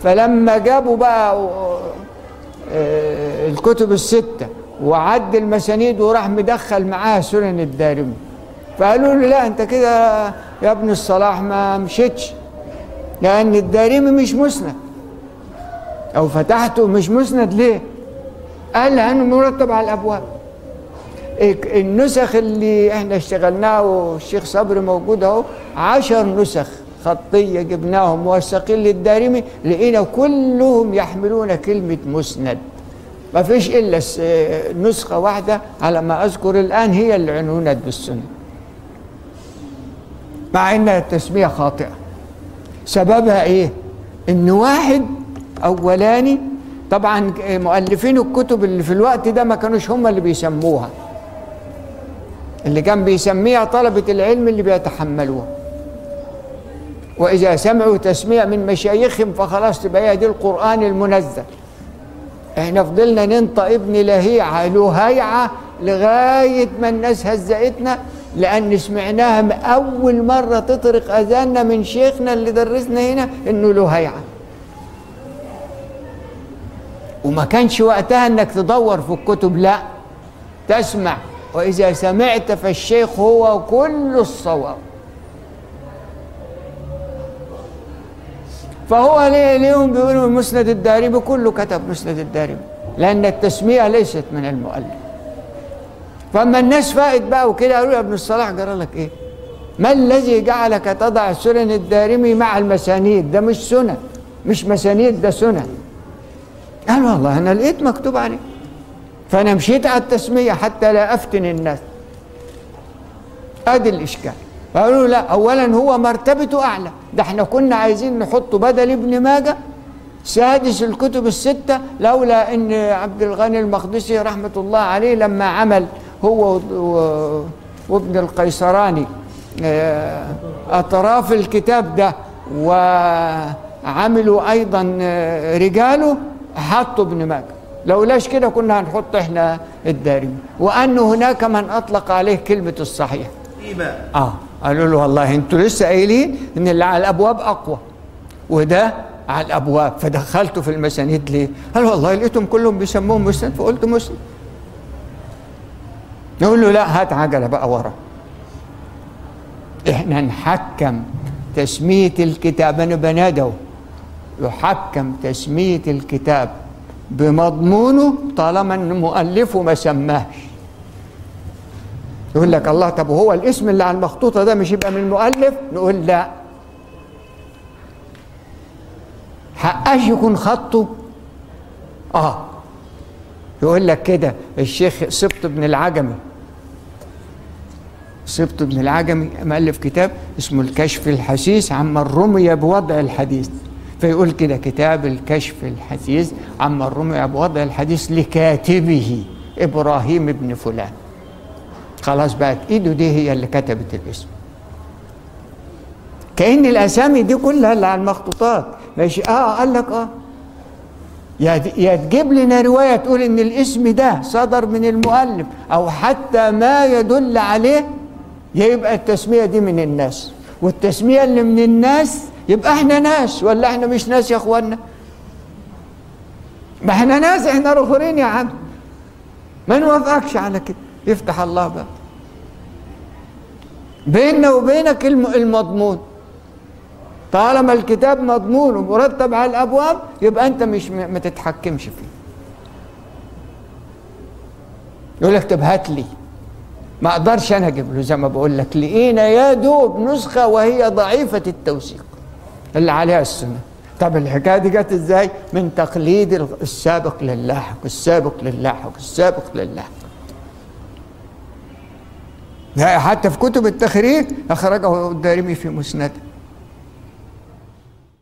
فلما جابوا بقى آه، الكتب الستة وعد المسانيد وراح مدخل معاها سنن الدارمي فقالوا له لا انت كده يا ابن الصلاح ما مشيتش لان الدارمي مش مسند او فتحته مش مسند ليه قال لانه مرتب على الابواب الك- النسخ اللي احنا اشتغلناها والشيخ صبري موجود اهو عشر نسخ خطية جبناهم موثقين للدارمي لقينا كلهم يحملون كلمة مسند ما فيش إلا س- نسخة واحدة على ما أذكر الآن هي اللي عنونت بالسنة مع إنها التسمية خاطئة سببها إيه؟ إن واحد أولاني طبعا مؤلفين الكتب اللي في الوقت ده ما كانوش هم اللي بيسموها اللي كان بيسميها طلبة العلم اللي بيتحملوها وإذا سمعوا تسمية من مشايخهم فخلاص تبقى هي دي القرآن المنزل احنا فضلنا ننطق ابن لهيعة لهيعة لغاية ما الناس هزقتنا لأن سمعناها م- أول مرة تطرق أذاننا من شيخنا اللي درسنا هنا إنه لهيعة وما كانش وقتها إنك تدور في الكتب لا تسمع وإذا سمعت فالشيخ هو كل الصواب فهو ليه ليهم بيقولوا مسند الدارمي كله كتب مسند الدارمي لأن التسمية ليست من المؤلف فأما الناس فائت بقى وكده قالوا يا ابن الصلاح جرى لك إيه؟ ما الذي جعلك تضع سنن الدارمي مع المسانيد ده مش سنن مش مسانيد ده سنن قال والله أنا لقيت مكتوب عليه فأنا مشيت على التسمية حتى لا أفتن الناس ادي الاشكال فقالوا لا اولا هو مرتبته اعلى ده احنا كنا عايزين نحطه بدل ابن ماجه سادس الكتب الستة لولا ان عبد الغني المقدسي رحمة الله عليه لما عمل هو و- و- وابن القيصراني آه، اطراف الكتاب ده وعملوا ايضا آه، رجاله حطوا ابن ماجه لولاش كده كنا هنحط احنا الدارمي وان هناك من اطلق عليه كلمة الصحيح ايه بقى اه قالوا له والله انتوا لسه قايلين ان اللي على الابواب اقوى وده على الابواب فدخلته في المسانيد ليه؟ قال والله لقيتهم كلهم بيسموهم مسند فقلت مسند نقول له لا هات عجله بقى ورا احنا نحكم تسميه الكتاب انا بنادوا يحكم تسميه الكتاب بمضمونه طالما ان مؤلفه ما سماهش يقول لك الله طب وهو الاسم اللي على المخطوطه ده مش يبقى من المؤلف نقول لا حقاش يكون خطه اه يقول لك كده الشيخ سبط بن العجمي سبط بن العجمي مؤلف كتاب اسمه الكشف الحسيس عما رمي بوضع الحديث فيقول كده كتاب الكشف الحسيس عما رمي بوضع الحديث لكاتبه ابراهيم بن فلان خلاص بقت ايده دي هي اللي كتبت الاسم كأن الأسامي دي كلها اللي على المخطوطات ماشي اه قال لك اه يا يا تجيب لنا رواية تقول إن الاسم ده صدر من المؤلف أو حتى ما يدل عليه يا يبقى التسمية دي من الناس والتسمية اللي من الناس يبقى احنا ناس ولا احنا مش ناس يا اخوانا ما احنا ناس احنا رخورين يا عم ما نوافقكش على كده يفتح الله بقى بيننا وبينك الم- المضمون طالما الكتاب مضمون ومرتب على الابواب يبقى انت مش م- ما تتحكمش فيه يقول لك طب هات لي ما اقدرش انا اجيب له زي ما بقول لك لقينا يا دوب نسخه وهي ضعيفه التوثيق اللي عليها السنه طب الحكايه دي جت ازاي من تقليد ال- السابق للاحق السابق للاحق السابق للاحق لا، حتى في كتب التخريج اخرجه الدارمي في مسنده